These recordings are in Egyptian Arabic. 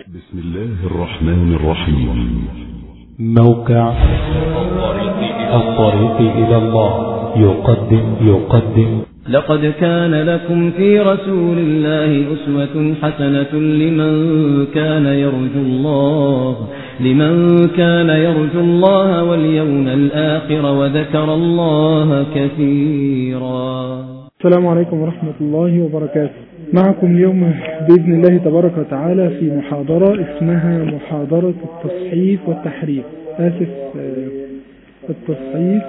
بسم الله الرحمن الرحيم موقع الطريق إلى الله يقدم يقدم لقد كان لكم في رسول الله أسوة حسنة لمن كان يرجو الله لمن كان يرجو الله واليوم الآخر وذكر الله كثيرا السلام عليكم ورحمة الله وبركاته معكم اليوم بإذن الله تبارك وتعالى في محاضرة اسمها محاضرة التصحيف والتحريف آسف آه، التصحيف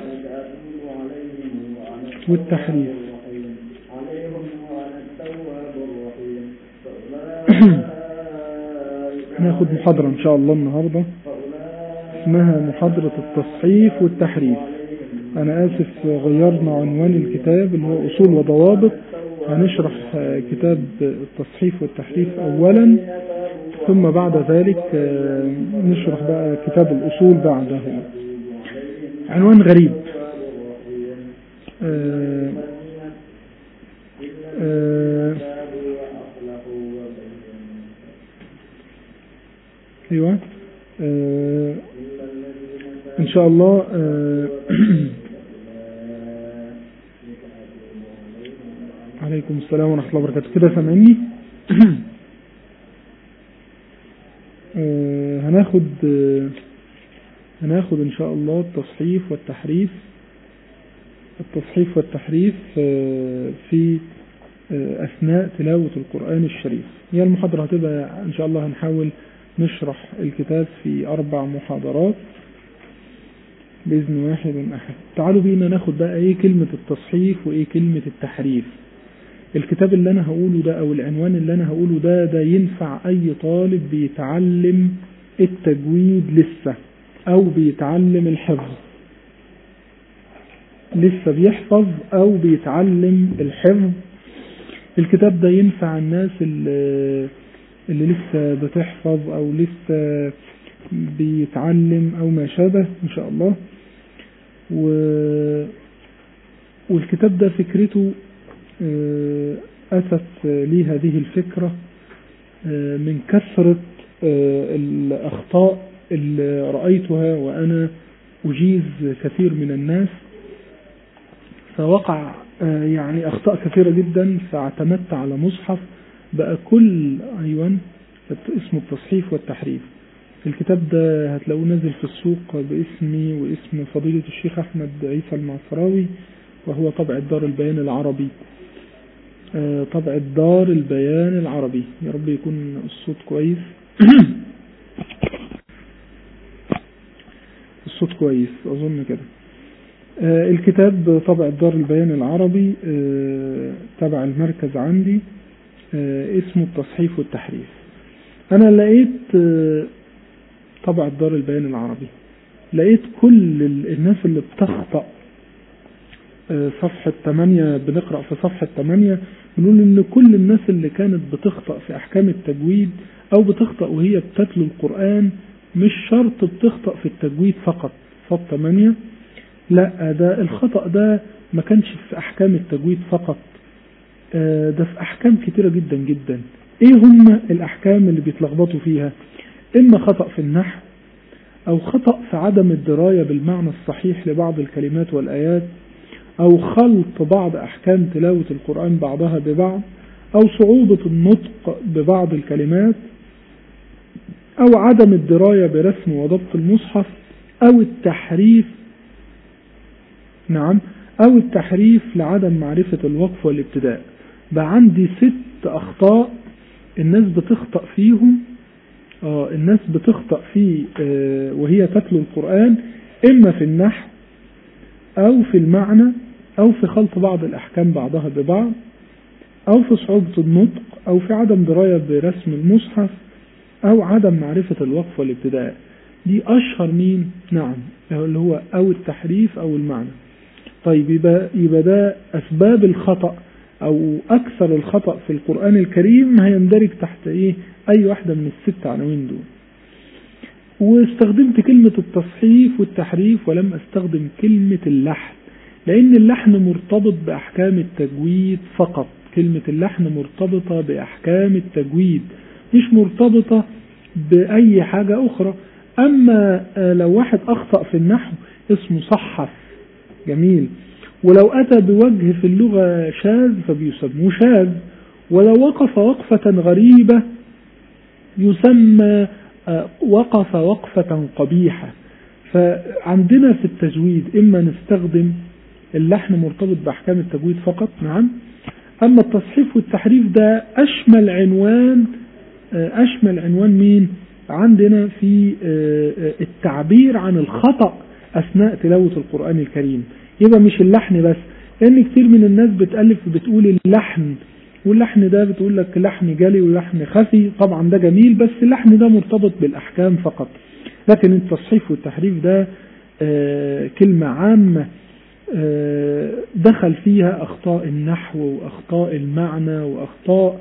والتحريف هناخد محاضرة إن شاء الله النهاردة اسمها محاضرة التصحيف والتحريف أنا آسف غيرنا عنوان الكتاب اللي هو أصول وضوابط هنشرح آه، كتاب التصحيف والتحريف أولا ثم بعد ذلك آه، نشرح بقى كتاب الأصول بعده عنوان غريب آه، آه، ايوه آه، ان شاء الله آه، عليكم السلام ورحمة الله وبركاته كده سامعني آه، هناخد آه، هناخد ان شاء الله التصحيف والتحريف التصحيف والتحريف آه، في آه، اثناء تلاوة القرآن الشريف هي المحاضرة هتبقى ان شاء الله هنحاول نشرح الكتاب في اربع محاضرات بإذن واحد أحد تعالوا بينا ناخد بقى ايه كلمة التصحيف وايه كلمة التحريف الكتاب اللي انا هقوله ده او العنوان اللي انا هقوله ده ده ينفع اي طالب بيتعلم التجويد لسه او بيتعلم الحفظ لسه بيحفظ او بيتعلم الحفظ الكتاب ده ينفع الناس اللي, اللي لسه بتحفظ او لسه بيتعلم او ما شابه ان شاء الله و والكتاب ده فكرته آه، أتت لي هذه الفكرة آه، من كثرة آه، الأخطاء اللي رأيتها وأنا أجيز كثير من الناس فوقع آه، يعني أخطاء كثيرة جدا فاعتمدت على مصحف بقى كل أيوة اسمه التصحيف والتحريف الكتاب ده هتلاقوه نازل في السوق باسمي واسم فضيلة الشيخ أحمد عيسى المعصراوي وهو طبع دار البيان العربي آه، طبع دار البيان العربي يا رب يكون الصوت كويس الصوت كويس أظن كده آه، الكتاب طبع دار البيان العربي آه، تبع المركز عندي آه، اسمه التصحيف والتحريف أنا لقيت آه، طبع دار البيان العربي لقيت كل ال- الناس اللي بتخطأ آه، صفحة 8 بنقرأ في صفحة 8 بنقول إن كل الناس اللي كانت بتخطأ في أحكام التجويد أو بتخطأ وهي بتتلو القرآن مش شرط بتخطأ في التجويد فقط صف 8 لا ده الخطأ ده ما كانش في أحكام التجويد فقط آه، ده في أحكام كتيرة جدا جدا إيه هم الأحكام اللي بيتلخبطوا فيها إما خطأ في النحو أو خطأ في عدم الدراية بالمعنى الصحيح لبعض الكلمات والآيات أو خلط بعض أحكام تلاوة القرآن بعضها ببعض أو صعوبة النطق ببعض الكلمات أو عدم الدراية برسم وضبط المصحف أو التحريف نعم أو التحريف لعدم معرفة الوقف والابتداء بقى عندي ست أخطاء الناس بتخطأ فيهم آه الناس بتخطأ فيه آه وهي تتلو القرآن إما في النحو أو في المعنى أو في خلط بعض الأحكام بعضها ببعض أو في صعوبة النطق أو في عدم دراية برسم المصحف أو عدم معرفة الوقف والابتداء دي أشهر مين؟ نعم اللي هو أو التحريف أو المعنى طيب يبقى, يبقى ده أسباب الخطأ أو أكثر الخطأ في القرآن الكريم هيندرج تحت إيه؟ أي واحدة من الست عناوين دول واستخدمت كلمة التصحيف والتحريف ولم استخدم كلمة اللحن لأن اللحن مرتبط بأحكام التجويد فقط كلمة اللحن مرتبطة بأحكام التجويد مش مرتبطة بأي حاجة أخرى أما لو واحد أخطأ في النحو اسمه صحف جميل ولو أتى بوجه في اللغة شاذ فبيسموه شاذ ولو وقف وقفة غريبة يسمى وقف وقفة قبيحة فعندنا في التجويد إما نستخدم اللحن مرتبط بأحكام التجويد فقط نعم أما التصحيف والتحريف ده أشمل عنوان أشمل عنوان مين عندنا في التعبير عن الخطأ أثناء تلاوة القرآن الكريم يبقى مش اللحن بس لأن كتير من الناس بتألف بتقول اللحن واللحن ده بتقول لك لحن جلي ولحن خفي طبعا ده جميل بس اللحن ده مرتبط بالأحكام فقط لكن التصحيف والتحريف ده آه كلمة عامة آه دخل فيها أخطاء النحو وأخطاء المعنى وأخطاء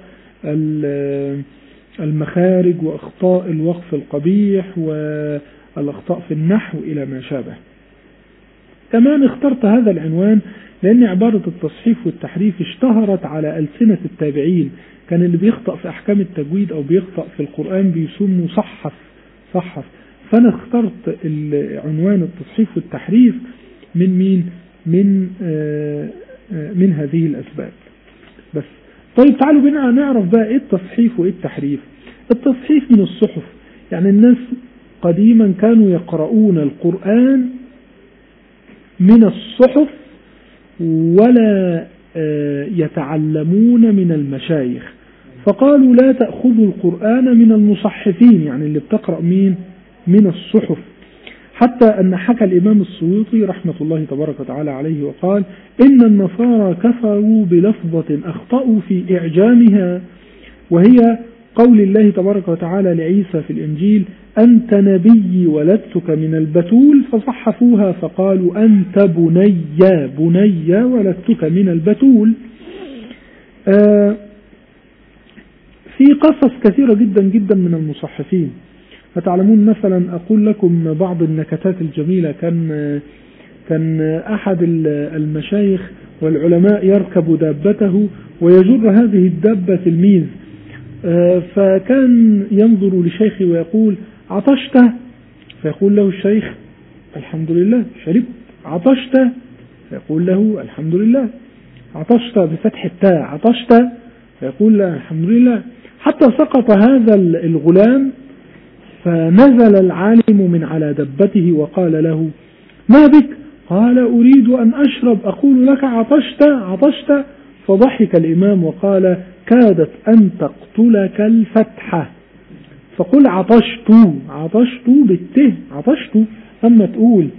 المخارج وأخطاء الوقف القبيح والأخطاء في النحو إلى ما شابه كمان اخترت هذا العنوان لأن عبارة التصحيف والتحريف اشتهرت على ألسنة التابعين كان اللي بيخطأ في أحكام التجويد أو بيخطأ في القرآن بيسموا صحف صحف فأنا اخترت عنوان التصحيف والتحريف من مين من آآ آآ من هذه الأسباب بس طيب تعالوا بنا نعرف بقى ايه التصحيف وايه التحريف التصحيف من الصحف يعني الناس قديما كانوا يقرؤون القرآن من الصحف ولا يتعلمون من المشايخ فقالوا لا تأخذوا القرآن من المصحفين يعني اللي بتقرأ مين من الصحف حتى أن حكى الإمام السيوطي رحمة الله تبارك وتعالى عليه وقال إن النصارى كفروا بلفظة أخطأوا في إعجامها وهي قول الله تبارك وتعالى لعيسى في الإنجيل أنت نبي ولدتك من البتول فصحفوها فقالوا أنت بني بني ولدتك من البتول آه في قصص كثيرة جدا جدا من المصحفين فتعلمون مثلا أقول لكم بعض النكتات الجميلة كان كان أحد المشايخ والعلماء يركب دابته ويجر هذه الدابة تلميذ فكان ينظر لشيخه ويقول عطشت فيقول له الشيخ الحمد لله شربت عطشت فيقول له الحمد لله عطشت بفتح التاء عطشت فيقول له الحمد لله حتى سقط هذا الغلام فنزل العالم من على دبته وقال له ما بك قال أريد أن أشرب أقول لك عطشت عطشت فضحك الإمام وقال كادت أن تقتلك الفتحة فقل عطشت عطشت بالته عطشت أما تقول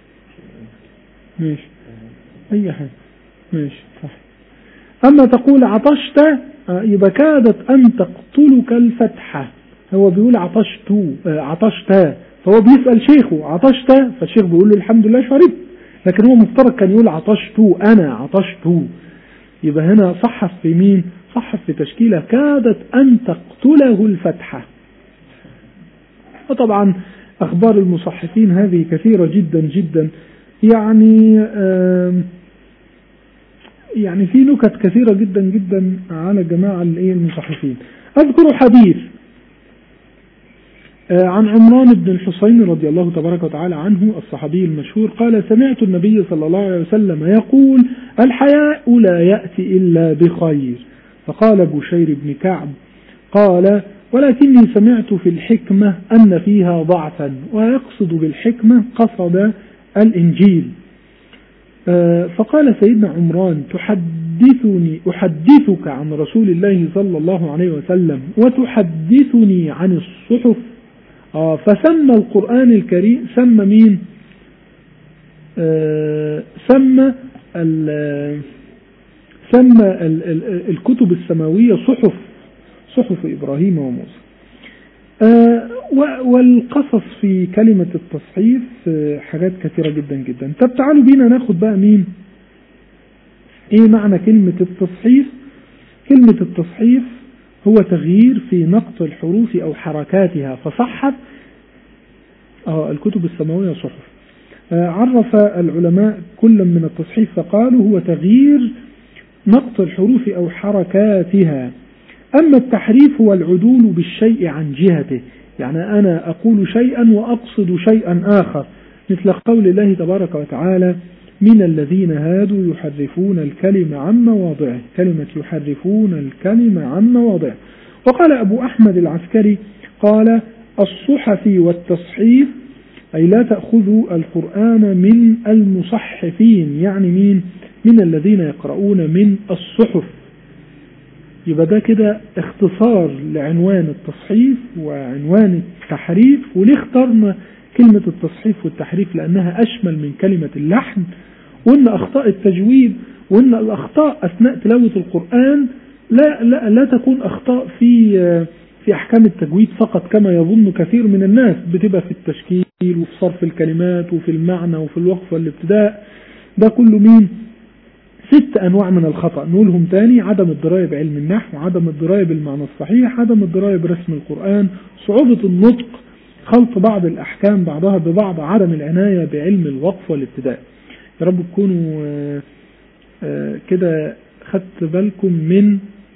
ماشي أي حاجة ماشي صح أما تقول عطشت يبقى كادت أن تقتلك الفتحة هو بيقول عطشت عطشت فهو بيسأل شيخه عطشت فالشيخ بيقول له الحمد لله شربت لكن هو مفترض كان يقول عطشت أنا عطشت يبقى هنا صحف في مين صحف في تشكيلة كادت أن تقتله الفتحة وطبعا أخبار المصحفين هذه كثيرة جدا جدا يعني يعني في نكت كثيرة جدا جدا على جماعة المصحفين أذكر حديث عن عمران بن الحسين رضي الله تبارك وتعالى عنه الصحابي المشهور قال سمعت النبي صلى الله عليه وسلم يقول الحياء لا يأتي إلا بخير فقال بشير بن كعب قال ولكني سمعت في الحكمة أن فيها ضعفا ويقصد بالحكمة قصد الإنجيل فقال سيدنا عمران تحدثني أحدثك عن رسول الله صلى الله عليه وسلم وتحدثني عن الصحف آه فسمى القرآن الكريم سمى مين آه سمى ال سمى ال ال الكتب السماوية صحف صحف إبراهيم وموسى آه والقصص في كلمة التصحيف حاجات كثيرة جدا جدا طب تعالوا بينا ناخد بقى مين ايه معنى كلمة التصحيف كلمة التصحيف هو تغيير في نقط الحروف أو حركاتها فصحف آه الكتب السماوية صحف آه عرف العلماء كل من التصحيف فقالوا هو تغيير نقط الحروف أو حركاتها أما التحريف هو العدول بالشيء عن جهته يعني أنا أقول شيئا وأقصد شيئا آخر مثل قول الله تبارك وتعالى من الذين هادوا يحرفون الكلمة عن مواضعه كلمة يحرفون الكلمة عن مواضعه وقال أبو أحمد العسكري قال الصحف والتصحيف أي لا تأخذوا القرآن من المصحفين يعني مين من الذين يقرؤون من الصحف يبقى ده كده اختصار لعنوان التصحيف وعنوان التحريف وليه اخترنا كلمة التصحيف والتحريف لأنها أشمل من كلمة اللحن وإن أخطاء التجويد وإن الأخطاء أثناء تلاوة القرآن لا, لا, لا تكون أخطاء في في أحكام التجويد فقط كما يظن كثير من الناس بتبقى في التشكيل وفي صرف الكلمات وفي المعنى وفي الوقف والابتداء ده كله مين ست أنواع من الخطأ نقولهم تاني عدم الدراية بعلم النحو عدم الدراية بالمعنى الصحيح عدم الدراية برسم القرآن صعوبة النطق خلط بعض الأحكام بعضها ببعض عدم العناية بعلم الوقف والابتداء يا رب تكونوا آآ آآ كده خدت بالكم من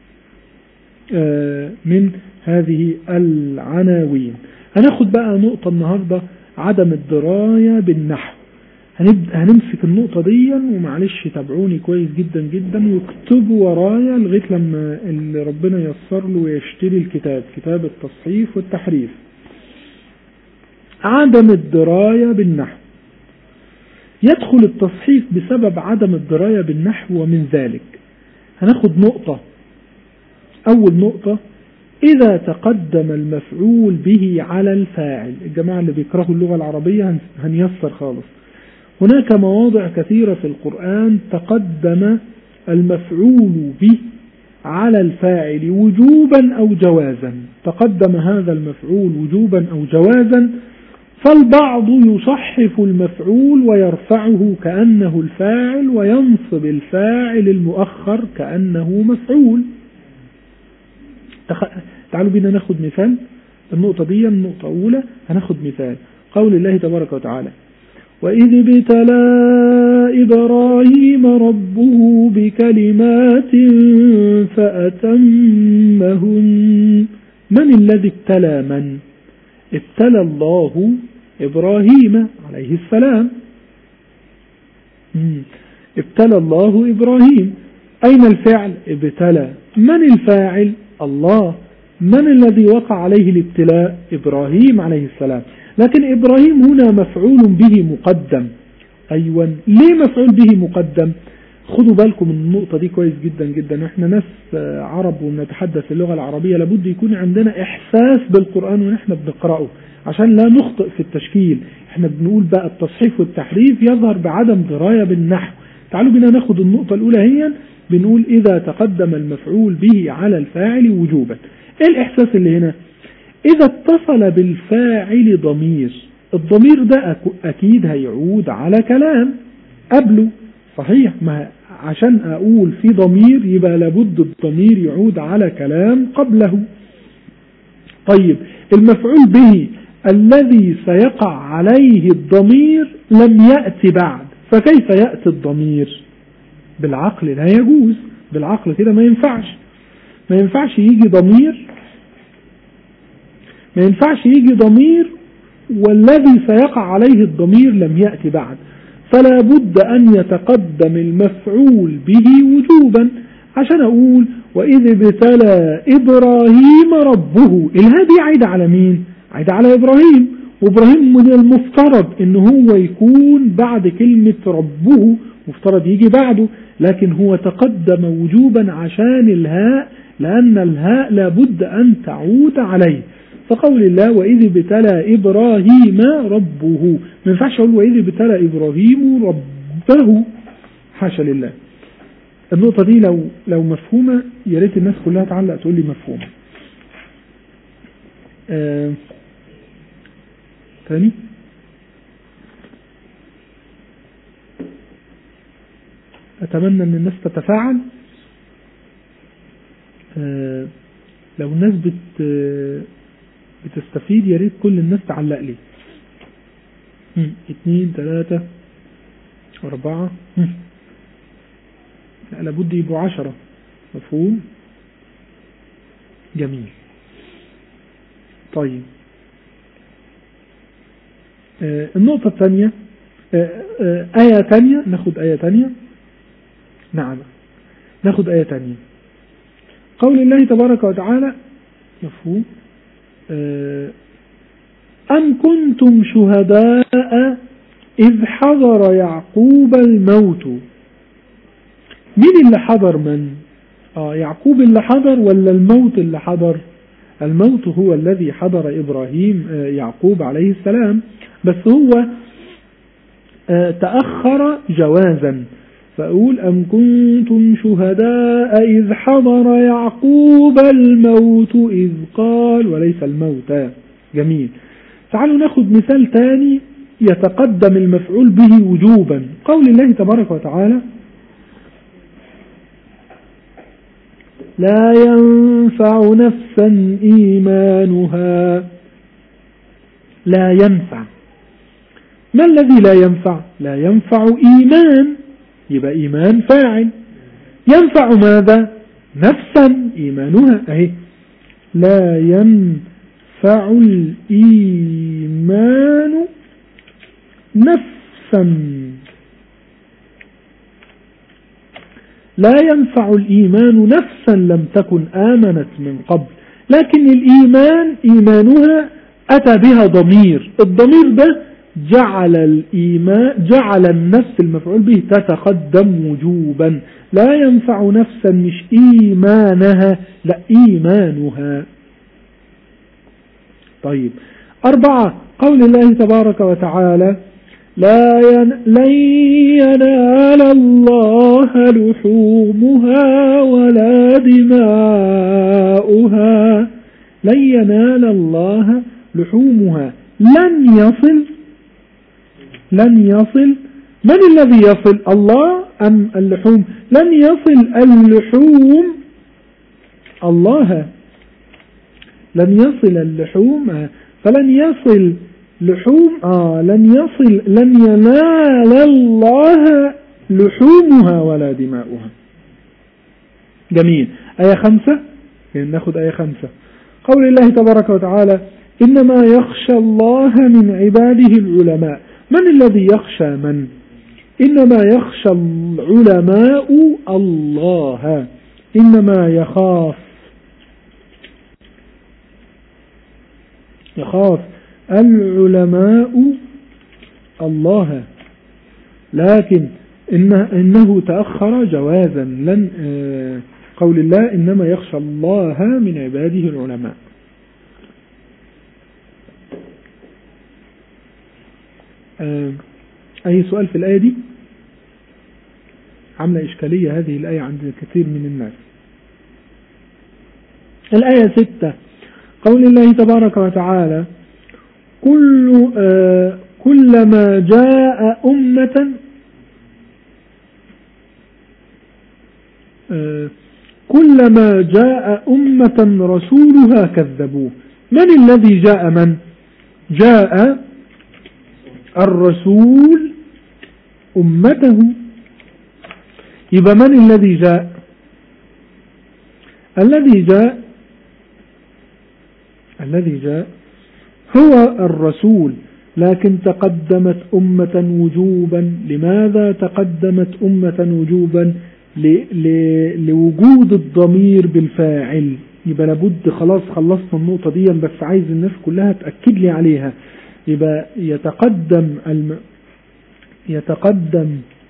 من هذه العناوين هناخد بقى نقطة النهاردة عدم الدراية بالنحو هنبدأ هنمسك النقطة دي ومعلش تابعوني كويس جدا جدا واكتبوا ورايا لغاية لما اللي ربنا يسر له ويشتري الكتاب كتاب التصحيف والتحريف عدم الدراية بالنحو يدخل التصحيف بسبب عدم الدراية بالنحو ومن ذلك هناخد نقطة أول نقطة إذا تقدم المفعول به على الفاعل الجماعة اللي بيكرهوا اللغة العربية هنيسر خالص هناك مواضع كثيرة في القرآن تقدم المفعول به على الفاعل وجوبا أو جوازا تقدم هذا المفعول وجوبا أو جوازا فالبعض يصحف المفعول ويرفعه كأنه الفاعل وينصب الفاعل المؤخر كأنه مفعول تعالوا بينا ناخد مثال النقطة دي النقطة أولى هناخد مثال قول الله تبارك وتعالى وإذ ابتلى إبراهيم ربه بكلمات فأتمهن من الذي ابتلى من ابتلى الله إبراهيم عليه السلام ابتلى الله إبراهيم أين الفعل ابتلى من الفاعل الله من الذي وقع عليه الابتلاء إبراهيم عليه السلام لكن إبراهيم هنا مفعول به مقدم أيوة ليه مفعول به مقدم خدوا بالكم من النقطة دي كويس جدا جدا احنا ناس عرب ونتحدث اللغة العربية لابد يكون عندنا إحساس بالقرآن ونحن بنقرأه عشان لا نخطئ في التشكيل احنا بنقول بقى التصحيف والتحريف يظهر بعدم دراية بالنحو تعالوا بنا ناخد النقطة الأولى هي بنقول إذا تقدم المفعول به على الفاعل وجوبا ايه الإحساس اللي هنا إذا اتصل بالفاعل ضمير الضمير ده أكيد هيعود على كلام قبله صحيح ما عشان أقول في ضمير يبقى لابد الضمير يعود على كلام قبله طيب المفعول به الذي سيقع عليه الضمير لم يأتي بعد فكيف يأتي الضمير بالعقل لا يجوز بالعقل كده ما ينفعش ما ينفعش يجي ضمير ما ينفعش يجي ضمير والذي سيقع عليه الضمير لم يأتي بعد فلا بد أن يتقدم المفعول به وجوبا عشان أقول وإذ ابتلى إبراهيم ربه الهادي عيد على مين عيد على إبراهيم وإبراهيم من المفترض إن هو يكون بعد كلمة ربه مفترض يجي بعده لكن هو تقدم وجوبا عشان الهاء لأن الهاء لابد أن تعود عليه فقول الله وإذ ابتلى إبراهيم ربه ما ينفعش أقول وإذ ابتلى إبراهيم ربه حاشا لله النقطة دي لو لو مفهومة يا ريت الناس كلها تعلق تقول لي مفهومة آه ثاني أتمنى أن الناس تتفاعل آه لو الناس بت بتستفيد يا ريت كل الناس تعلق لي اثنين ثلاثة أربعة لا لابد يبقوا عشرة مفهوم جميل طيب آه، النقطة الثانية آه، آه، آية ثانية ناخد آية ثانية نعم ناخد آية ثانية قول الله تبارك وتعالى مفهوم آه، أم كنتم شهداء إذ حضر يعقوب الموت مين اللي حضر من آه يعقوب اللي حضر ولا الموت اللي حضر الموت هو الذي حضر إبراهيم آه يعقوب عليه السلام بس هو آه تأخر جوازا فأقول أم كنتم شهداء إذ حضر يعقوب الموت إذ قال وليس الموت جميل تعالوا ناخد مثال تاني يتقدم المفعول به وجوبا قول الله تبارك وتعالى لا ينفع نفسا إيمانها لا ينفع ما الذي لا ينفع لا ينفع إيمان يبقى إيمان فاعل ينفع ماذا نفسا إيمانها أهي لا ينفع الإيمان نفسا لا ينفع الإيمان نفسا لم تكن آمنت من قبل لكن الإيمان إيمانها أتى بها ضمير الضمير ده جعل الإيمان جعل النفس المفعول به تتقدم وجوبا لا ينفع نفسا مش إيمانها لا إيمانها طيب أربعة قول الله تبارك وتعالى لا ين... لن ينال الله لحومها ولا دماؤها لن ينال الله لحومها لن يصل لن يصل من الذي يصل الله أم اللحوم لن يصل اللحوم الله لن يصل اللحوم فلن يصل لحوم آه لن يصل لن ينال الله لحومها ولا دماؤها جميل آية خمسة ناخد آية خمسة قول الله تبارك وتعالى إنما يخشى الله من عباده العلماء من الذي يخشى من إنما يخشى العلماء الله إنما يخاف يخاف العلماء الله لكن إن إنه تأخر جوازا لن قول الله إنما يخشى الله من عباده العلماء أي سؤال في الآية دي عاملة إشكالية هذه الآية عند كثير من الناس الآية ستة قول الله تبارك وتعالى كل آه كلما جاء أمة آه كلما جاء أمة رسولها كذبوه من الذي جاء من جاء الرسول أمته يبقى من الذي جاء الذي جاء الذي جاء هو الرسول لكن تقدمت أمة وجوبا لماذا تقدمت أمة وجوبا لوجود الضمير بالفاعل يبقى لابد خلاص خلصنا النقطة دي بس عايز الناس كلها تأكد لي عليها يبقى يتقدم الم... يتقدم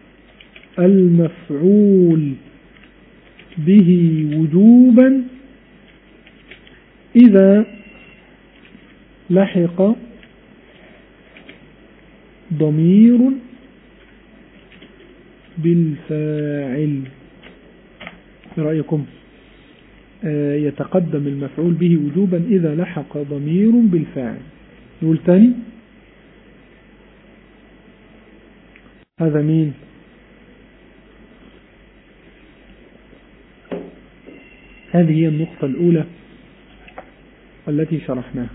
المفعول به وجوبا إذا لحق ضمير بالفاعل رأيكم آه يتقدم المفعول به وجوبا إذا لحق ضمير بالفاعل نقول تاني هذا مين هذه هي النقطة الأولى التي شرحناها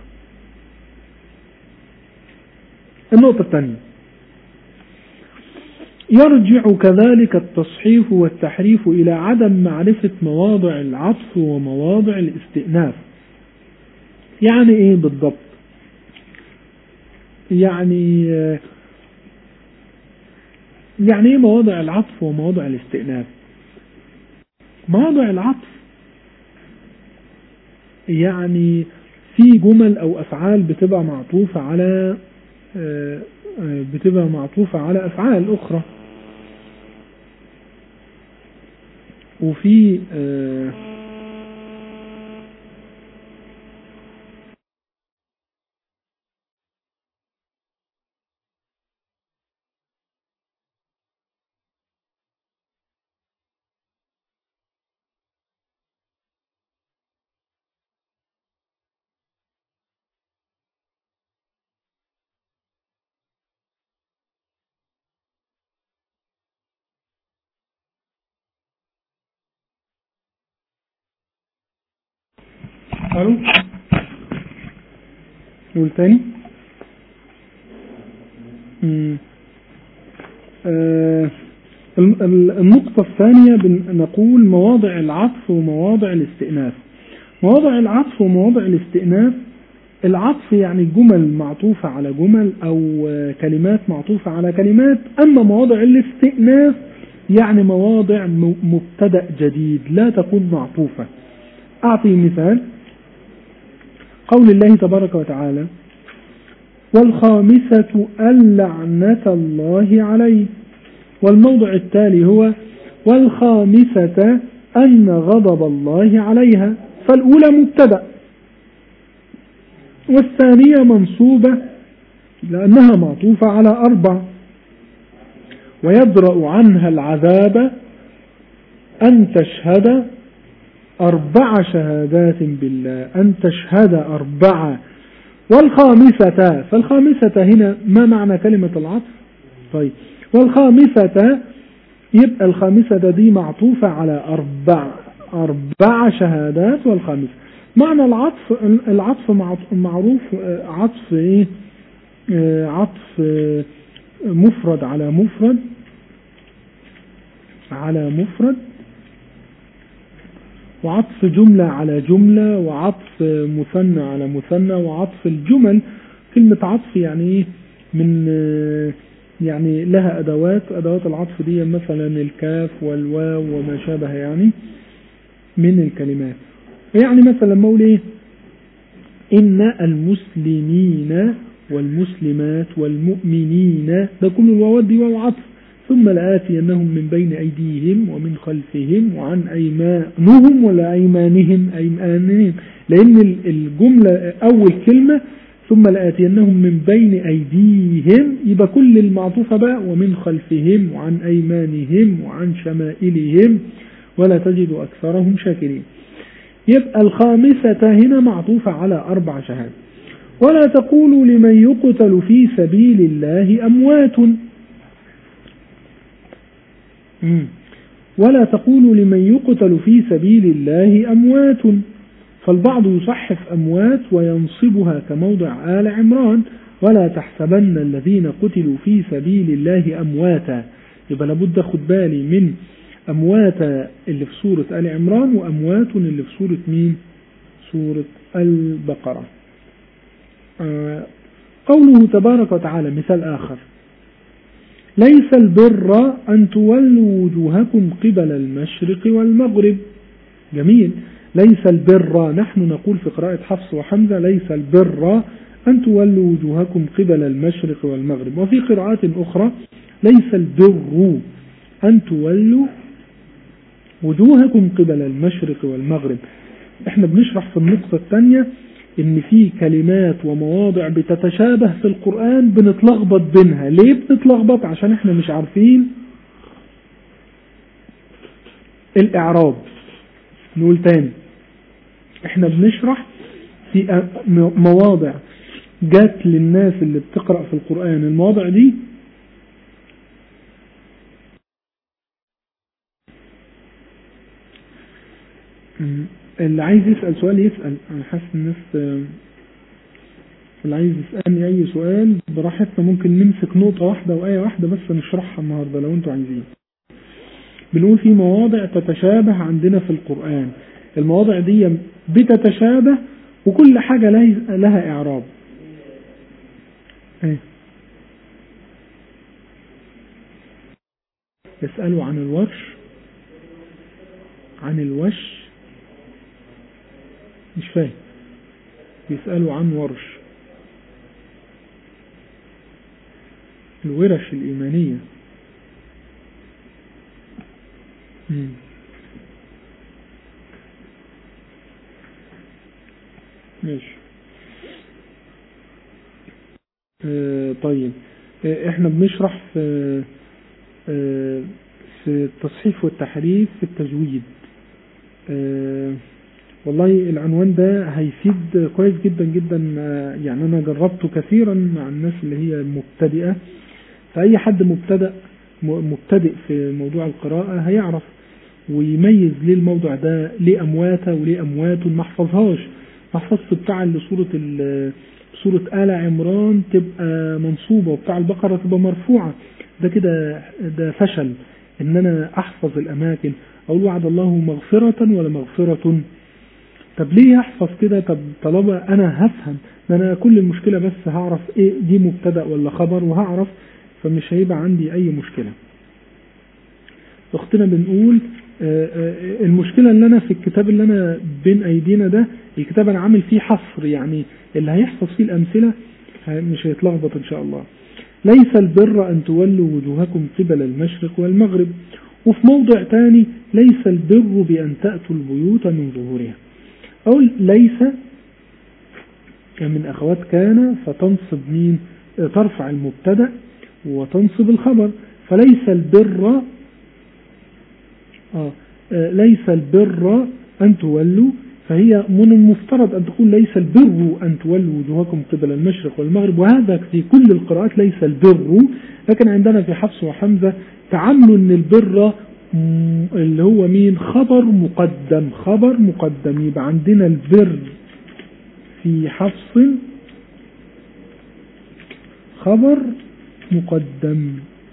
النقطة الثانية يرجع كذلك التصحيف والتحريف إلى عدم معرفة مواضع العطف ومواضع الاستئناف يعني إيه بالضبط يعني يعني ايه مواضع العطف ومواضع الاستئناف مواضع العطف يعني في جمل او افعال بتبقى معطوفة على بتبقى معطوفة على افعال اخرى وفي الو نقول تاني آه النقطة الثانية نقول مواضع العطف ومواضع الاستئناف مواضع العطف ومواضع الاستئناف العطف يعني جمل معطوفة على جمل أو كلمات معطوفة على كلمات أما مواضع الاستئناف يعني مواضع مبتدأ جديد لا تكون معطوفة أعطي مثال قول الله تبارك وتعالى والخامسة اللعنة الله عليه والموضع التالي هو والخامسة أن غضب الله عليها فالأولى مبتدأ والثانية منصوبة لأنها معطوفة على أربع ويدرأ عنها العذاب أن تشهد أربع شهادات بالله أن تشهد أربعة والخامسة فالخامسة هنا ما معنى كلمة العطف طيب والخامسة يبقى الخامسة دي معطوفة على أربع أربع شهادات والخامسة معنى العطف العطف معروف عطف إيه عطف مفرد على مفرد على مفرد وعطف جملة على جملة وعطف مثنى على مثنى وعطف الجمل كلمة عطف يعني ايه من يعني لها أدوات أدوات العطف دي مثلا الكاف والواو وما شابه يعني من الكلمات يعني مثلا مولي ايه إن المسلمين والمسلمات والمؤمنين ده كل الواوات دي واو عطف ثم لآتينهم من بين أيديهم ومن خلفهم وعن أيمانهم ولا أيمانهم أيمانهم لأن الجملة أول كلمة ثم لآتينهم من بين أيديهم يبقى كل المعطوفة بقى ومن خلفهم وعن أيمانهم وعن شمائلهم ولا تجد أكثرهم شاكرين يبقى الخامسة هنا معطوفة على أربع شهادات ولا تقولوا لمن يقتل في سبيل الله أموات ولا تقولوا لمن يقتل في سبيل الله أموات فالبعض يصحف أموات وينصبها كموضع آل عمران ولا تحسبن الذين قتلوا في سبيل الله أمواتا يبقى لابد أخد بالي من أموات اللي في سورة آل عمران وأموات اللي في سورة مين سورة البقرة آه قوله تبارك وتعالى مثال آخر ليس البر أن تولوا وجوهكم قبل المشرق والمغرب جميل ليس البر نحن نقول في قراءة حفص وحمزة ليس البر أن تولوا وجوهكم قبل المشرق والمغرب وفي قراءات أخرى ليس البر أن تولوا وجوهكم قبل المشرق والمغرب احنا بنشرح في النقطة الثانية ان في كلمات ومواضع بتتشابه في القرآن بنتلخبط بينها ليه بنتلخبط عشان احنا مش عارفين الاعراب نقول تاني احنا بنشرح في مواضع جات للناس اللي بتقرأ في القرآن المواضع دي اللي عايز يسأل سؤال يسأل أنا حاسس الناس اللي عايز يسألني أي سؤال براحتنا ممكن نمسك نقطة واحدة وآية واحدة بس نشرحها النهاردة لو أنتوا عايزين بنقول في مواضع تتشابه عندنا في القرآن المواضع دي بتتشابه وكل حاجة لها إعراب ايه يسألوا عن الورش عن الوش مش فاهم يسألوا عن ورش الورش الإيمانية مم. ماشي آه طيب آه احنا بنشرح في آه في التصحيف والتحريف في التجويد آه والله العنوان ده هيفيد كويس جدا جدا آه يعني انا جربته كثيرا مع الناس اللي هي مبتدئة فاي حد مبتدئ مبتدئ في موضوع القراءة هيعرف ويميز ليه الموضوع ده ليه امواته وليه امواته ما حفظهاش ما حفظت بتاع اللي سورة سورة آل عمران تبقى منصوبة وبتاع البقرة تبقى مرفوعة ده كده ده فشل ان انا احفظ الاماكن اقول وعد الله مغفرة ولا مغفرة طب ليه احفظ كده طب طالما انا هفهم ده انا كل المشكلة بس هعرف ايه دي مبتدأ ولا خبر وهعرف فمش هيبقى عندي اي مشكلة اختنا بنقول المشكلة اللي انا في الكتاب اللي انا بين ايدينا ده الكتاب انا عامل فيه حصر يعني اللي هيحفظ فيه الامثلة مش هيتلخبط ان شاء الله ليس البر ان تولوا وجوهكم قبل المشرق والمغرب وفي موضع تاني ليس البر بان تأتوا البيوت من ظهورها اقول ليس من اخوات كان فتنصب مين ترفع المبتدأ وتنصب الخبر فليس البر آه ليس البر أن تولوا فهي من المفترض أن تقول ليس البر أن تولوا وجوهكم قبل المشرق والمغرب وهذا في كل القراءات ليس البر لكن عندنا في حفص وحمزة تعاملوا أن البر اللي هو مين خبر مقدم خبر مقدم يبقى عندنا البر في حفص خبر مقدم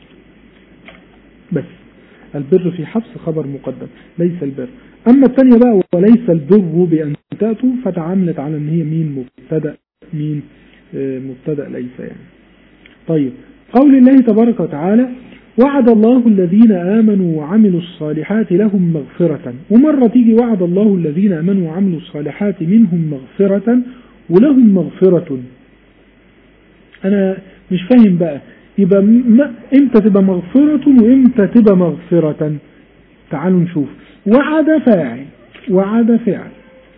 بس البر في حفص خبر مقدم ليس البر أما الثانية بقى وليس البر بأن تأتوا فتعاملت على أن هي مين مبتدأ مين آه مبتدأ ليس يعني طيب قول الله تبارك وتعالى وعد الله الذين آمنوا وعملوا الصالحات لهم مغفرة ومرة تيجي وعد الله الذين آمنوا وعملوا الصالحات منهم مغفرة ولهم مغفرة أنا مش فاهم بقى يبقى امتى تبقى مغفرة وامتى تبقى مغفرة تعالوا نشوف وعد فاعل وعد فعل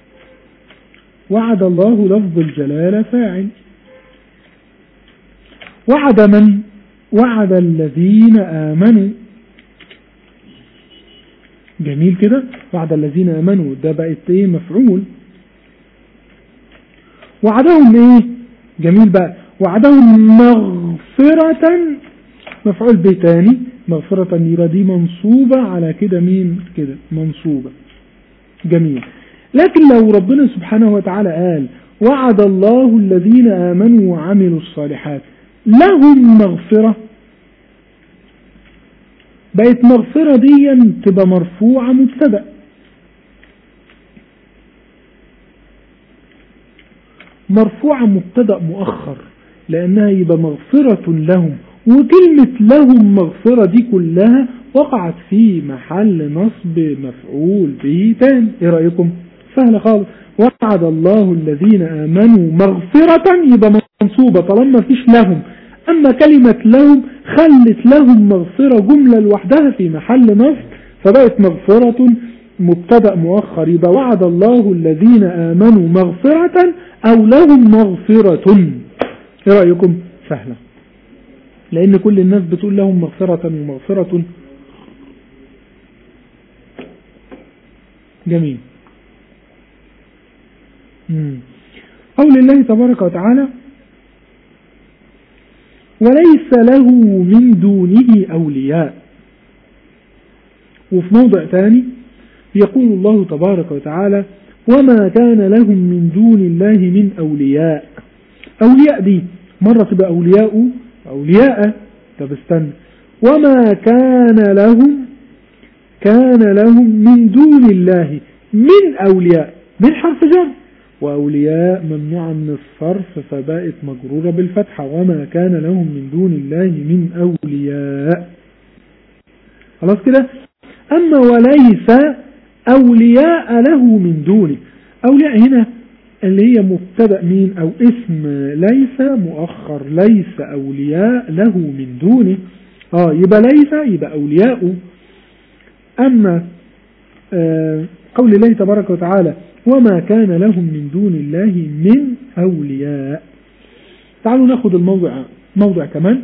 وعد الله لفظ الجلالة فاعل وعد من وعد الذين آمنوا جميل كده وعد الذين آمنوا ده بقت ايه مفعول وعدهم ايه جميل بقى وعدهم مغفرة مفعول به تاني مغفرة يبقى دي منصوبة على كده مين كده منصوبة جميل لكن لو ربنا سبحانه وتعالى قال وعد الله الذين آمنوا وعملوا الصالحات لهم مغفرة بقت مغفرة دي تبقى مرفوعة مبتدأ مرفوعة مبتدأ مؤخر لأنها يبقى مغفرة لهم وكلمة لهم مغفرة دي كلها وقعت في محل نصب مفعول به تاني ايه رأيكم سهل خالص وعد الله الذين آمنوا مغفرة يبقى منصوبة طالما فيش لهم أما كلمة لهم خلت لهم مغفرة جملة لوحدها في محل نصب فبقت مغفرة مبتدأ مؤخر يبقى وعد الله الذين آمنوا مغفرة أو لهم مغفرة ايه رأيكم سهلة لأن كل الناس بتقول لهم مغفرة ومغفرة جميل مم. قول الله تبارك وتعالى وليس له من دونه أولياء وفي موضع ثاني يقول الله تبارك وتعالى وما كان لهم من دون الله من أولياء أولياء دي مرة تبقى أولياء أولياء طب استنى وما كان لهم كان لهم من دون الله من أولياء من حرف جر وأولياء ممنوعة من الصرف فبقت مجرورة بالفتحة وما كان لهم من دون الله من أولياء خلاص كده أما وليس أولياء له من دونه أولياء هنا اللي هي مبتدأ مين أو اسم ليس مؤخر ليس أولياء له من دونه آه يبقى ليس يبقى أولياء أما آه قول الله تبارك وتعالى وما كان لهم من دون الله من أولياء تعالوا ناخد الموضع موضع كمان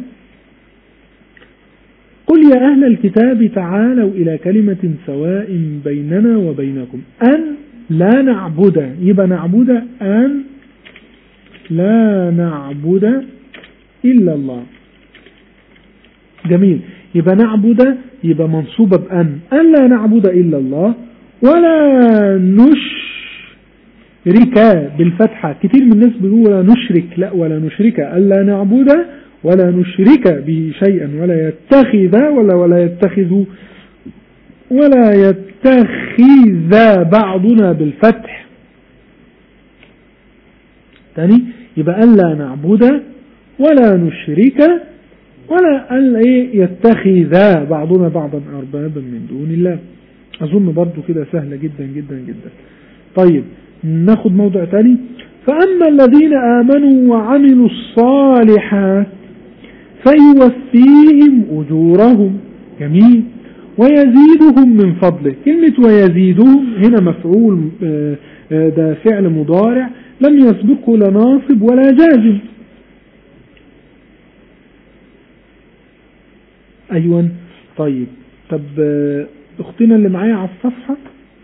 قل يا أهل الكتاب تعالوا إلى كلمة سواء بيننا وبينكم أن لا نعبد يبقى نعبد أن لا نعبد إلا الله جميل يبقى نعبد يبقى منصوبة بأن أن لا نعبد إلا الله ولا نشرك بالفتحة كتير من الناس بيقولوا ولا نشرك لا ولا نشرك ألا نعبد ولا نشرك به شيئا ولا يتخذ ولا ولا يتخذ ولا يتخذ بعضنا بالفتح تاني يبقى ألا نعبد ولا نشرك ولا ألا يتخذ بعضنا بعضا أربابا من دون الله أظن برضو كده سهلة جدا جدا جدا طيب ناخد موضع تاني فأما الذين آمنوا وعملوا الصالحات فيوفيهم أجورهم جميل ويزيدهم من فضله كلمة ويزيدهم هنا مفعول ده فعل مضارع لم يسبقه لا ناصب ولا جازم أيوة طيب طب اختنا اللي معايا على الصفحة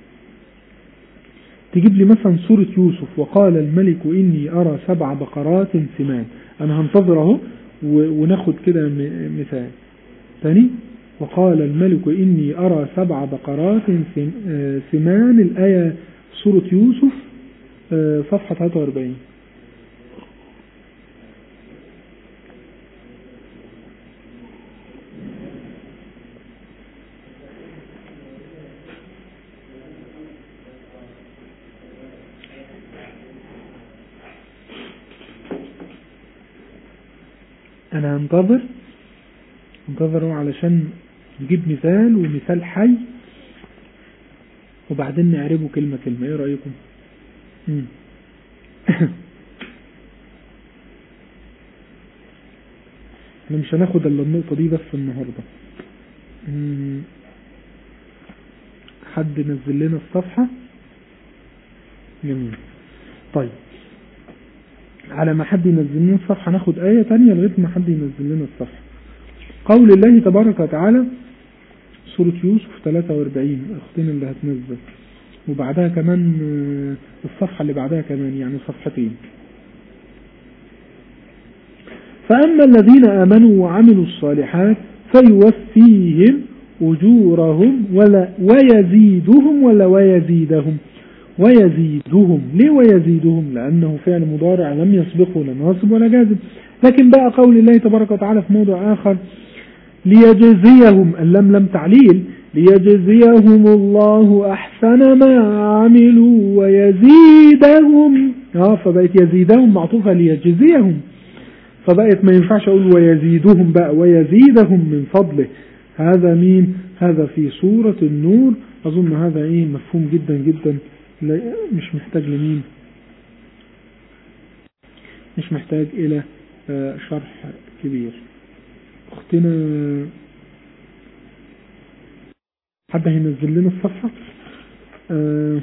تجيب لي مثلا سورة يوسف وقال الملك إني أرى سبع بقرات سمان أنا هنتظر أهو وناخد كده مثال تاني وقال الملك إني أرى سبع بقرات سمان الآية سورة يوسف صفحة 43 انا هنتظر انتظروا علشان نجيب مثال ومثال حي وبعدين نعربه كلمة كلمة ايه رأيكم مم. احنا مش هناخد الا النقطة دي بس النهاردة مم. حد نزل لنا الصفحة جميل طيب على ما حد ينزل لنا الصفحة ناخد آية تانية لغاية ما حد ينزل لنا الصفحة قول الله تبارك وتعالى سورة يوسف 43 اختنا اللي هتنزل وبعدها كمان الصفحة اللي بعدها كمان يعني صفحتين فأما الذين آمنوا وعملوا الصالحات فيوفيهم أجورهم ولا ويزيدهم ولا ويزيدهم ويزيدهم ليه ويزيدهم لأنه فعل مضارع لم يسبقه لا ناصب ولا جازم لكن بقى قول الله تبارك وتعالى في موضع آخر ليجزيهم اللم لم تعليل ليجزيهم الله أحسن ما عملوا ويزيدهم اه فبقت يزيدهم معطوفة ليجزيهم فبقت ما ينفعش أقول ويزيدهم بقى ويزيدهم من فضله هذا مين هذا في سورة النور أظن هذا إيه مفهوم جدا جدا مش محتاج لمين مش محتاج إلى شرح كبير أختنا حد هينزل لنا الصفحة آه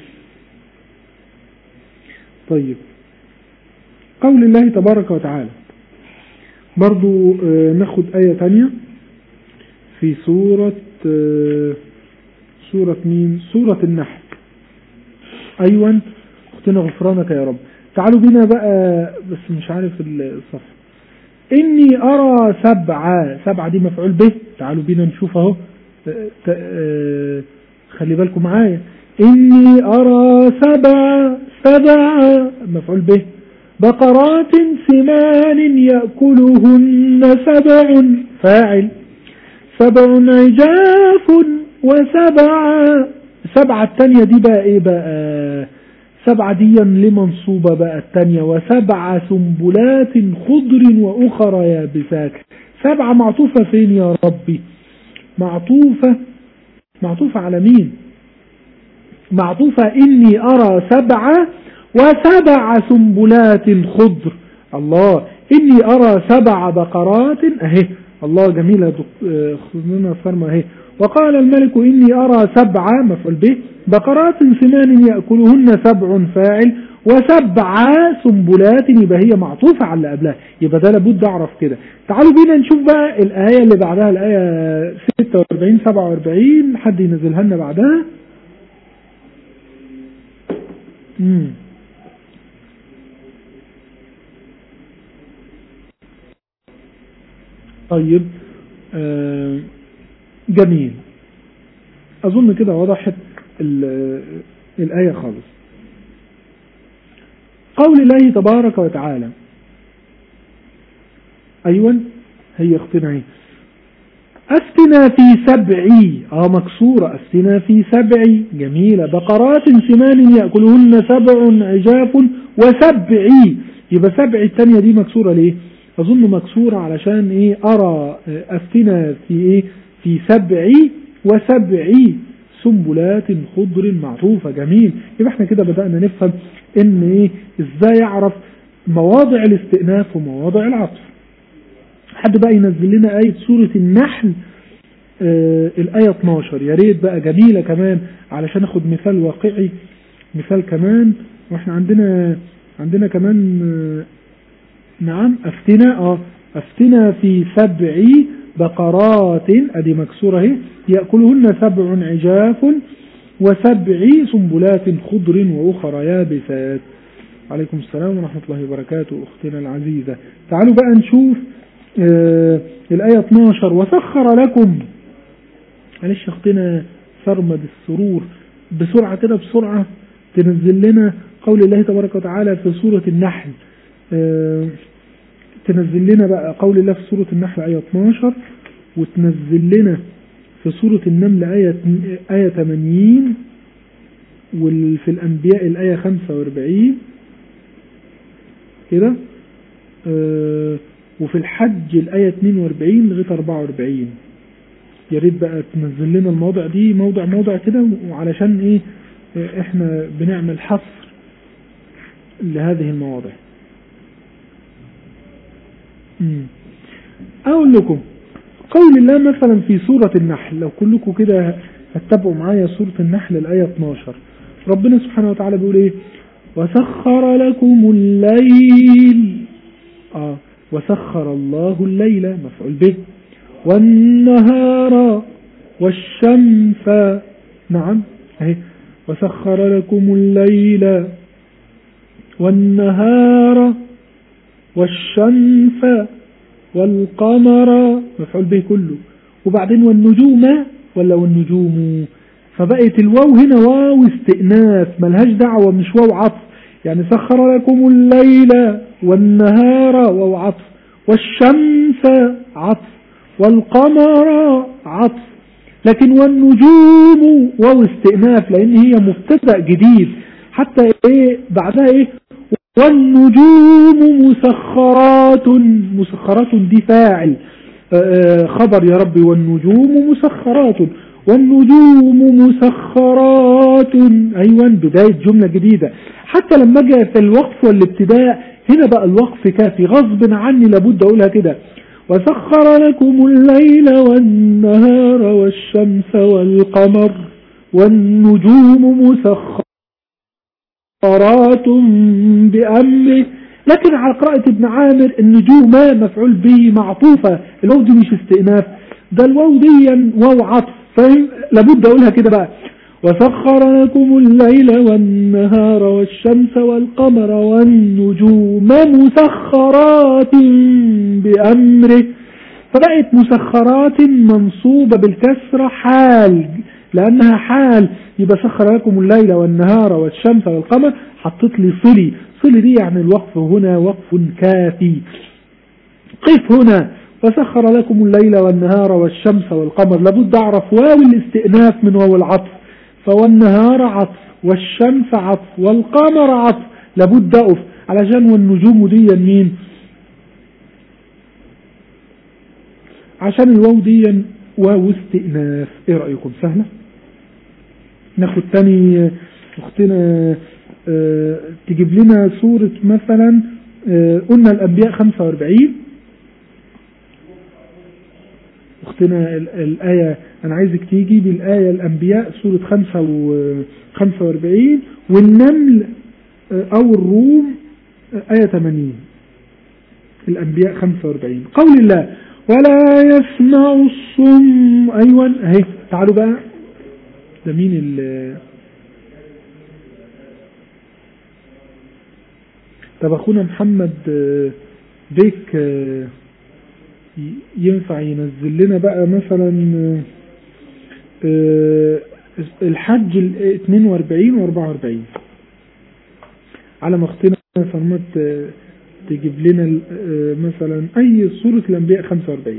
طيب قول الله تبارك وتعالى برضو آه ناخد آية تانية في سورة آه سورة مين سورة النحل أيوة أختنا غفرانك يا رب تعالوا بينا بقى بس مش عارف الصفحة إني أرى سبعة سبعة دي مفعول به تعالوا بينا نشوف اهو خلي بالكم معايا إني أرى سبعة سبعة مفعول به بقرات سمان يأكلهن سبع فاعل سبع عجاف وسبع سبعة التانية دي بقى ايه بقى سبعة ديا لمنصوبة بقى التانية وسبع سنبلات خضر وأخرى يابسات سبعة معطوفة فين يا ربي معطوفة معطوفة على مين معطوفة إني أرى سبعة وسبع سنبلات خضر الله إني أرى سبع بقرات أهي الله جميلة خذنا فرمة أهي وقال الملك إني أرى سبعة مفعول به بقرات سمان يأكلهن سبع فاعل وسبع سنبلات يبقى هي معطوفة على اللي قبلها يبقى ده لابد أعرف كده تعالوا بينا نشوف بقى الآية اللي بعدها الآية 46 47 حد ينزلها لنا بعدها مم. طيب آه جميل أظن كده وضحت الآية خالص قول الله تبارك وتعالى أيوة هي اختنا أفتنا في سبعي اه مكسورة أفتنا في سبعي جميلة بقرات سمان يأكلهن سبع عجاف وسبعي يبقى سبع الثانية دي مكسورة ليه أظن مكسورة علشان إيه أرى أفتنا في إيه في سبعي وسبعي سنبلات خضر معطوفة جميل يبقى احنا كده بدأنا نفهم ان ايه ازاي اعرف مواضع الاستئناف ومواضع العطف حد بقى ينزل لنا آية سورة النحل آه الآية 12 يا ريت بقى جميلة كمان علشان اخد مثال واقعي مثال كمان واحنا عندنا عندنا كمان آه نعم افتنا اه افتنا في سبع بقرات ادي مكسورة اهي يأكلهن سبع عجاف وسبع سنبلات خضر وأخرى يابسات عليكم السلام ورحمة الله وبركاته أختنا العزيزة تعالوا بقى نشوف آه الآية 12 وسخر لكم معلش أختنا سرمد السرور بسرعة كده بسرعة تنزل لنا قول الله تبارك وتعالى في سورة النحل آه تنزل لنا بقى قول الله في سورة النحل آية 12 وتنزل لنا في سورة النمل آية, آية 80 وفي الأنبياء الآية 45 كده آه وفي الحج الآية 42 لغاية 44 يا ريت بقى تنزل لنا المواضع دي موضع موضع كده وعلشان ايه احنا بنعمل حصر لهذه المواضع أقول لكم قول الله مثلا في سورة النحل لو كلكم كده هتتابعوا معايا سورة النحل الآية 12 ربنا سبحانه وتعالى بيقول ايه وسخر لكم الليل آه وسخر الله الليل مفعول به والنهار والشمس نعم اهي وسخر لكم الليل والنهار والشمس والقمر مفعول به كله وبعدين والنجوم ولا والنجوم فبقت الواو هنا واو استئناف ملهاش دعوة مش واو عطف يعني سخر لكم الليل والنهار واو عطف والشمس عطف والقمر عطف لكن والنجوم واو استئناف لان هي مبتدا جديد حتى ايه بعدها ايه والنجوم مسخرات مسخرات دي فاعل خبر يا ربي والنجوم مسخرات والنجوم مسخرات أيوة بداية جملة جديدة حتى لما جاء في الوقف والابتداء هنا بقى الوقف كافي غصب عني لابد أقولها كده وسخر لكم الليل والنهار والشمس والقمر والنجوم مسخرات مسخرات بأمره لكن على قراءة ابن عامر النجوم مفعول به معطوفة الواو دي مش استئناف ده الواو دي واو عطف فاهم لابد اقولها كده بقى وسخر لكم الليل والنهار والشمس والقمر والنجوم مسخرات بأمره فبقت مسخرات منصوبة بالكسرة حال لأنها حال يبقى سخر لكم الليل والنهار والشمس والقمر حطيت لي صلي صلي دي يعني الوقف هنا وقف كافي قف هنا وسخر لكم الليل والنهار والشمس والقمر لابد أعرف واو الاستئناف من واو العطف فوالنهار عطف والشمس عطف والقمر عطف لابد أقف علشان والنجوم دي مين عشان الواو دي واو استئناف ايه رأيكم سهلة ناخد تاني اختنا اه تجيب لنا سورة مثلا اه قلنا الانبياء 45 اختنا الآية انا عايزك تيجي بالآية الانبياء سورة 45 والنمل اه او الروم آية 80 الانبياء 45 قول الله ولا يسمع الصم ايوه اهي تعالوا بقى ده مين ال طب اخونا محمد بيك ينفع ينزل لنا بقى مثلا الحج ال 42 و 44 على ما اختنا فرمت تجيب لنا مثلا اي سورة الانبياء 45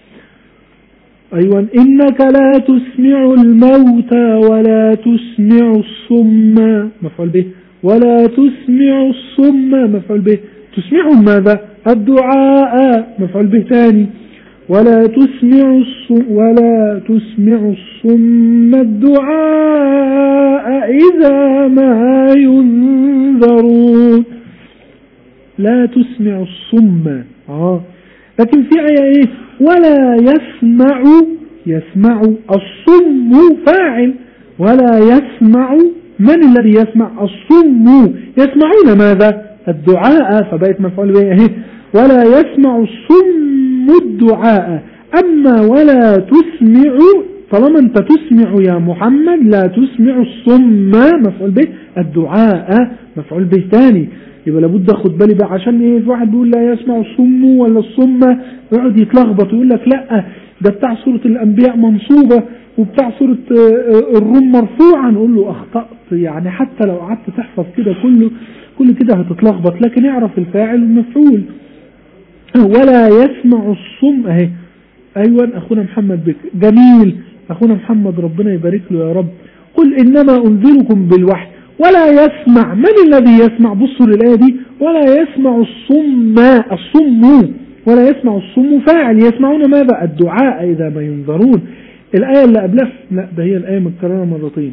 ايوه انك لا تسمع الموتى ولا تسمع الصم مفعول به ولا تسمع الصم مفعول به تسمعهم ماذا الدعاء مفعول به ثاني ولا تسمع الصم ولا تسمع الصم الدعاء إذا ما ينذرون لا تسمع الصم آه. لكن في آية إيه ولا يسمع يسمع الصم فاعل ولا يسمع من الذي يسمع الصم يسمعون ماذا الدعاء فبقت مفعول به اهي ولا يسمع الصم الدعاء أما ولا تسمع طالما انت تسمع يا محمد لا تسمع الصم مفعول به الدعاء مفعول به ثاني يبقى لابد اخد بالي بقى عشان ايه الواحد بيقول لا يسمع الصم ولا الصم يقعد يتلخبط ويقول لك لا ده بتاع سورة الانبياء منصوبة وبتاع سورة الروم مرفوعا نقول له اخطأت يعني حتى لو قعدت تحفظ كده كله كل كده هتتلخبط لكن اعرف الفاعل والمفعول ولا يسمع الصم اهي ايوه اخونا محمد بك جميل اخونا محمد ربنا يبارك له يا رب قل انما انذركم بالوحي ولا يسمع من الذي يسمع بصوا للآية دي ولا يسمع الصم الصم ولا يسمع الصم فاعل يسمعون ماذا الدعاء إذا ما ينظرون الآية اللي قبلها لا ده هي الآية متكررة مرتين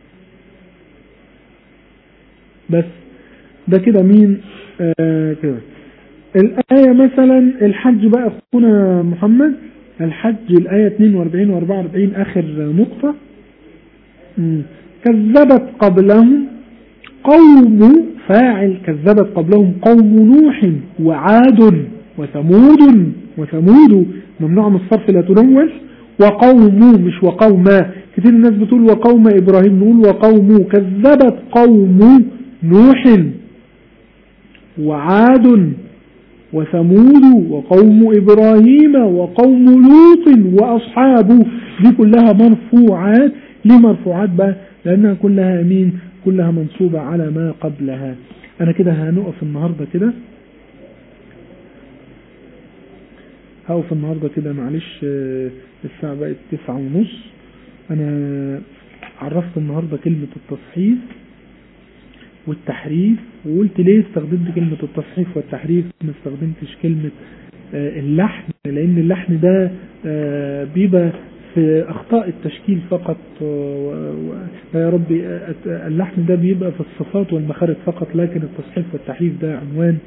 بس ده كده مين آه كده الآية مثلا الحج بقى أخونا محمد الحج الآية 42 و 44 آخر نقطة مم. كذبت قبلهم قوم فاعل كذبت قبلهم قوم نوح وعاد وثمود وثمود ممنوع من الصرف لا تنون وقوم مش وقوما كتير الناس بتقول وقوم إبراهيم نقول وقوم كذبت قوم نوح وعاد وثمود وقوم إبراهيم وقوم لوط وأصحابه دي كلها مرفوعات ليه مرفوعات بقى لأنها كلها مين كلها منصوبة على ما قبلها أنا كده هنقف النهاردة كده هقف النهاردة كده معلش الساعة بقت تسعة ونص أنا عرفت النهاردة كلمة التصحيف والتحريف وقلت ليه استخدمت كلمة التصحيف والتحريف ما استخدمتش كلمة اللحن لأن اللحن ده بيبقى في أخطاء التشكيل فقط يا ربي اللحن ده بيبقى في الصفات والمخارج فقط لكن التصحيف والتحريف ده عنوان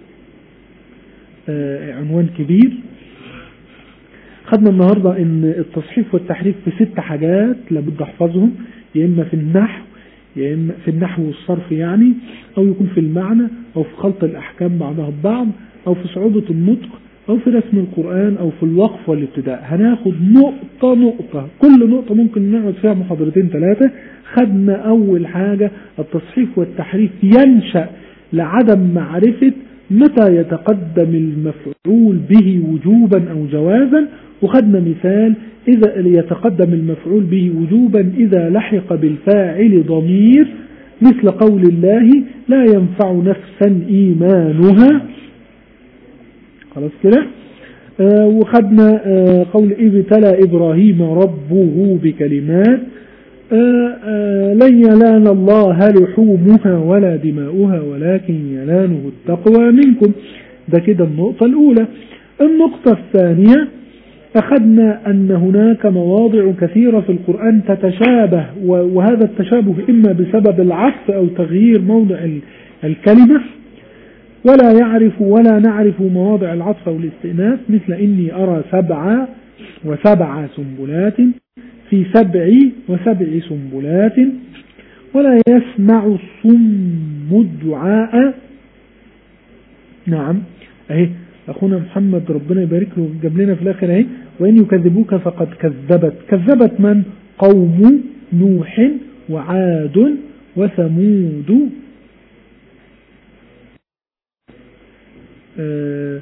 عنوان كبير خدنا النهاردة ان التصحيف والتحريف في ست حاجات لابد احفظهم يا اما في النحو يا اما في النحو والصرف يعني او يكون في المعنى او في خلط الاحكام بعضها ببعض او في صعوبة النطق او في رسم القرآن او في الوقف والابتداء هناخد نقطة نقطة كل نقطة ممكن نقعد فيها محاضرتين ثلاثة خدنا اول حاجة التصحيف والتحريف ينشأ لعدم معرفة متى يتقدم المفعول به وجوبا او جوازا وخدنا مثال إذا يتقدم المفعول به وجوبا إذا لحق بالفاعل ضمير مثل قول الله لا ينفع نفسا إيمانها خلاص كده آه وخدنا آه قول ابتلى إبراهيم ربه بكلمات آه، آه، لن ينال الله لحومها ولا دماؤها ولكن يناله التقوى منكم ده كده النقطة الأولى النقطة الثانية أخذنا أن هناك مواضع كثيرة في القرآن تتشابه وهذا التشابه إما بسبب العطف أو تغيير موضع الكلمة ولا يعرف ولا نعرف مواضع العطف أو الاستئناف مثل إني أرى سبع وسبع سنبلات في سبع وسبع سنبلات ولا يسمع الصم الدعاء نعم اهي اخونا محمد ربنا يبارك له جاب لنا في الاخر اهي وان يكذبوك فقد كذبت كذبت من قوم نوح وعاد وثمود آه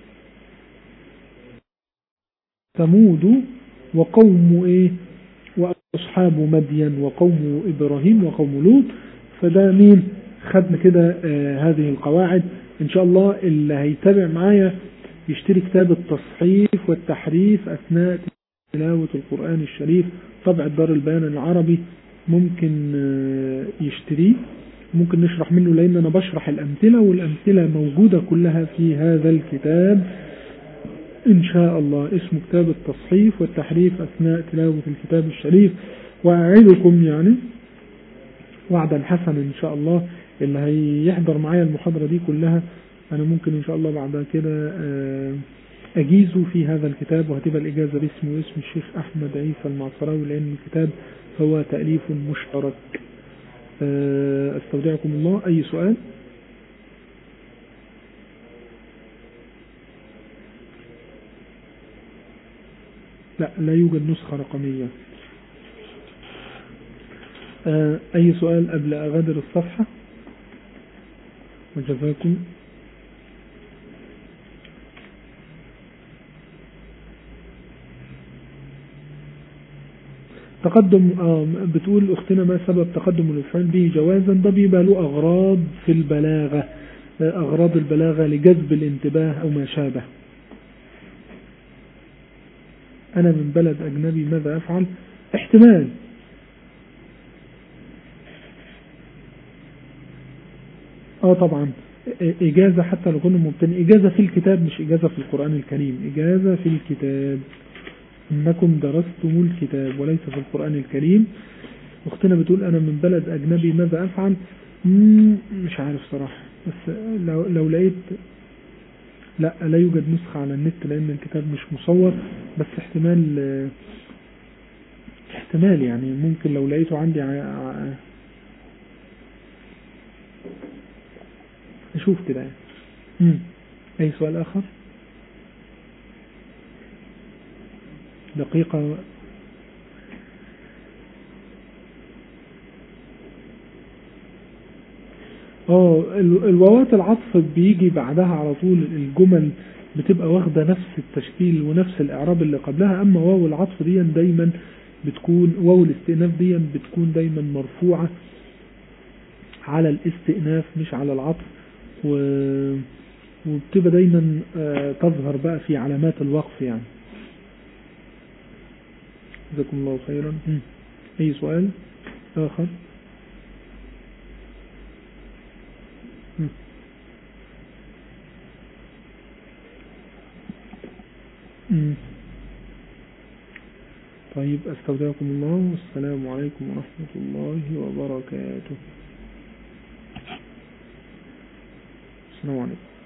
ثمود وقوم ايه وأصحاب مدين وقوم إبراهيم وقوم لوط فده مين خدنا كده آه هذه القواعد إن شاء الله اللي هيتابع معايا يشتري كتاب التصحيف والتحريف أثناء تلاوة القرآن الشريف طبع دار البيان العربي ممكن آه يشتريه ممكن نشرح منه لأن أنا بشرح الأمثلة والأمثلة موجودة كلها في هذا الكتاب إن شاء الله اسم كتاب التصحيف والتحريف أثناء تلاوة الكتاب الشريف وأعدكم يعني وعدا حسنا إن شاء الله اللي هيحضر معايا المحاضرة دي كلها أنا ممكن إن شاء الله بعد كده أجيزه في هذا الكتاب وهتبقى الإجازة باسمه واسم الشيخ أحمد عيسى المعصراوي لأن الكتاب هو تأليف مشترك أستودعكم الله أي سؤال لا لا يوجد نسخة رقمية آه أي سؤال قبل أغادر الصفحة وجزاكم تقدم آه بتقول أختنا ما سبب تقدم الإفعال به جوازا ده بيبقى له أغراض في البلاغة آه أغراض البلاغة لجذب الانتباه أو ما شابه أنا من بلد أجنبي ماذا أفعل احتمال اه طبعا إجازة حتى لو كنا مبتدئين إجازة في الكتاب مش إجازة في القرآن الكريم إجازة في الكتاب إنكم درستم الكتاب وليس في القرآن الكريم أختنا بتقول أنا من بلد أجنبي ماذا أفعل مش عارف صراحة بس لو, لو لقيت لا لا يوجد نسخة على النت لأن الكتاب مش مصور بس احتمال احتمال يعني ممكن لو لقيته عندي ع... نشوف كده يعني مم. أي سؤال آخر دقيقة اه الواوات العطف بيجي بعدها على طول الجمل بتبقى واخدة نفس التشكيل ونفس الإعراب اللي قبلها أما واو العطف دي دايما بتكون واو الاستئناف دي بتكون دايما مرفوعة على الاستئناف مش على العطف و... وبتبقى دايما تظهر بقى في علامات الوقف يعني جزاكم الله خيرا أي سؤال آخر طيب استودعكم الله والسلام عليكم ورحمة الله وبركاته السلام عليكم